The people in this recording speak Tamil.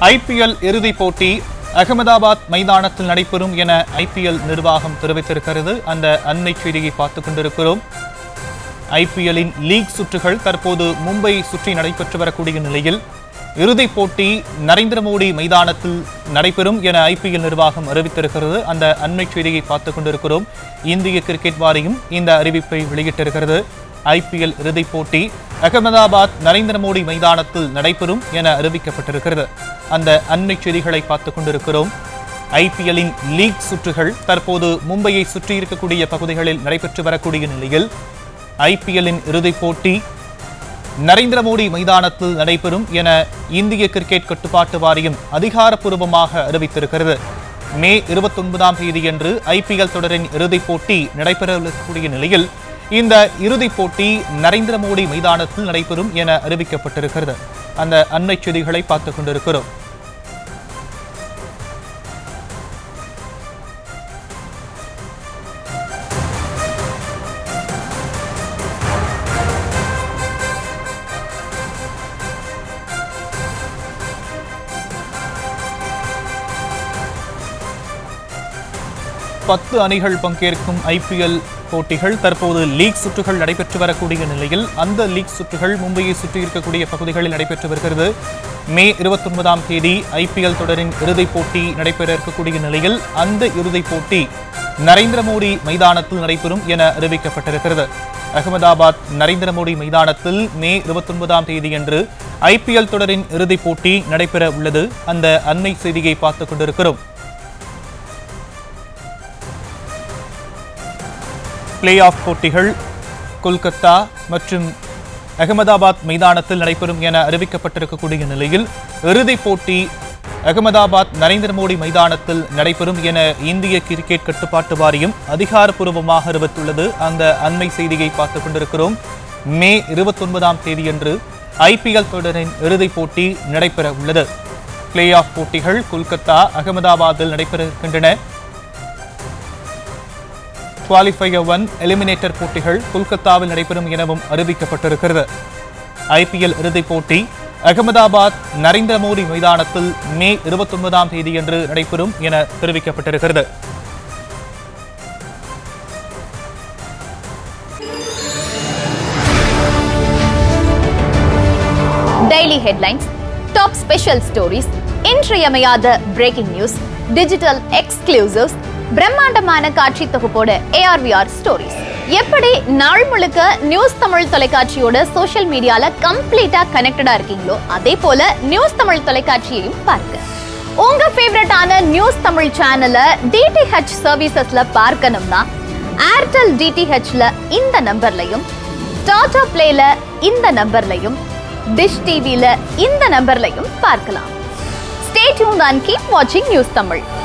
ஐபிஎல் இறுதிப் போட்டி அகமதாபாத் மைதானத்தில் நடைபெறும் என ஐபிஎல் நிர்வாகம் தெரிவித்திருக்கிறது அந்த அண்மை செய்தியை பார்த்துக் கொண்டிருக்கிறோம் ஐபிஎல்லின் லீக் சுற்றுகள் தற்போது மும்பை சுற்றி நடைபெற்று வரக்கூடிய நிலையில் இறுதிப் போட்டி நரேந்திர மோடி மைதானத்தில் நடைபெறும் என ஐபிஎல் நிர்வாகம் அறிவித்திருக்கிறது அந்த அண்மை செய்தியை பார்த்துக் கொண்டிருக்கிறோம் இந்திய கிரிக்கெட் வாரியம் இந்த அறிவிப்பை வெளியிட்டிருக்கிறது ஐபிஎல் இறுதிப் போட்டி அகமதாபாத் நரேந்திர மோடி மைதானத்தில் நடைபெறும் என அறிவிக்கப்பட்டிருக்கிறது அந்த அண்மை செய்திகளை பார்த்துக் கொண்டிருக்கிறோம் ஐபிஎல்லின் லீக் சுற்றுகள் தற்போது மும்பையை சுற்றி இருக்கக்கூடிய பகுதிகளில் நடைபெற்று வரக்கூடிய நிலையில் ஐபிஎல்லின் இறுதிப் போட்டி நரேந்திர மோடி மைதானத்தில் நடைபெறும் என இந்திய கிரிக்கெட் கட்டுப்பாட்டு வாரியம் அதிகாரப்பூர்வமாக அறிவித்திருக்கிறது மே இருபத்தொன்பதாம் தேதியன்று ஐபிஎல் தொடரின் இறுதிப் போட்டி நடைபெறக்கூடிய நிலையில் இந்த இறுதிப் போட்டி நரேந்திர மோடி மைதானத்தில் நடைபெறும் என அறிவிக்கப்பட்டிருக்கிறது அந்த அண்மை செய்திகளை பார்த்துக் கொண்டிருக்கிறோம் பத்து அணிகள் பங்கேற்கும் ஐபிஎல் போட்டிகள் தற்போது லீக் சுற்றுகள் நடைபெற்று வரக்கூடிய நிலையில் அந்த லீக் சுற்றுகள் மும்பையை சுற்றி இருக்கக்கூடிய பகுதிகளில் நடைபெற்று வருகிறது மே இருபத்தொன்பதாம் தேதி ஐபிஎல் தொடரின் இறுதிப் போட்டி நடைபெற இருக்கக்கூடிய நிலையில் அந்த இறுதிப் போட்டி நரேந்திர மோடி மைதானத்தில் நடைபெறும் என அறிவிக்கப்பட்டிருக்கிறது அகமதாபாத் நரேந்திர மோடி மைதானத்தில் மே இருபத்தொன்பதாம் தேதியன்று ஐபிஎல் தொடரின் இறுதிப் போட்டி நடைபெற உள்ளது அந்த அண்மை செய்தியை பார்த்துக் கொண்டிருக்கிறோம் பிளே ஆஃப் போட்டிகள் கொல்கத்தா மற்றும் அகமதாபாத் மைதானத்தில் நடைபெறும் என அறிவிக்கப்பட்டிருக்கக்கூடிய நிலையில் இறுதிப் போட்டி அகமதாபாத் நரேந்திர மோடி மைதானத்தில் நடைபெறும் என இந்திய கிரிக்கெட் கட்டுப்பாட்டு வாரியம் அதிகாரப்பூர்வமாக அறிவித்துள்ளது அந்த அண்மை செய்தியை பார்த்துக் கொண்டிருக்கிறோம் மே இருபத்தொன்பதாம் தேதியன்று ஐபிஎல் தொடரின் இறுதிப் போட்டி நடைபெற உள்ளது பிளே ஆஃப் போட்டிகள் கொல்கத்தா அகமதாபாத்தில் நடைபெற இருக்கின்றன குவாலிஃபயர் ஒன் எலிமினேட்டர் போட்டிகள் கொல்கத்தாவில் நடைபெறும் எனவும் அறிவிக்கப்பட்டிருக்கிறது ஐபிஎல் இறுதிப் போட்டி அகமதாபாத் நரேந்திர மோடி மைதானத்தில் மே இருபத்தொன்பதாம் தேதியன்று நடைபெறும் என தெரிவிக்கப்பட்டிருக்கிறது daily headlines top special stories இன்றியமையாத பிரேக்கிங் நியூஸ் டிஜிட்டல் எக்ஸ்க்ளூசிவ்ஸ் பிரம்மாண்டமான காட்சி தொகுப்போட ஏஆர்விஆர் ஸ்டோரிஸ் எப்படி நாள் முழுக்க நியூஸ் தமிழ் தொலைக்காட்சியோட சோஷியல் மீடியால கம்ப்ளீட்டா கனெக்டடா இருக்கீங்களோ அதே போல நியூஸ் தமிழ் தொலைக்காட்சியையும் பாருங்க உங்க ஃபேவரட்டான நியூஸ் தமிழ் சேனலை டிடிஹெச் சர்வீசஸ்ல பார்க்கணும்னா ஏர்டெல் டிடிஹெச்ல இந்த நம்பர்லையும் டாடா பிளேல இந்த நம்பர்லையும் டிஷ் டிவில இந்த நம்பர்லையும் பார்க்கலாம் ஸ்டே டியூன் அண்ட் கீப் வாட்சிங் நியூஸ் தமிழ்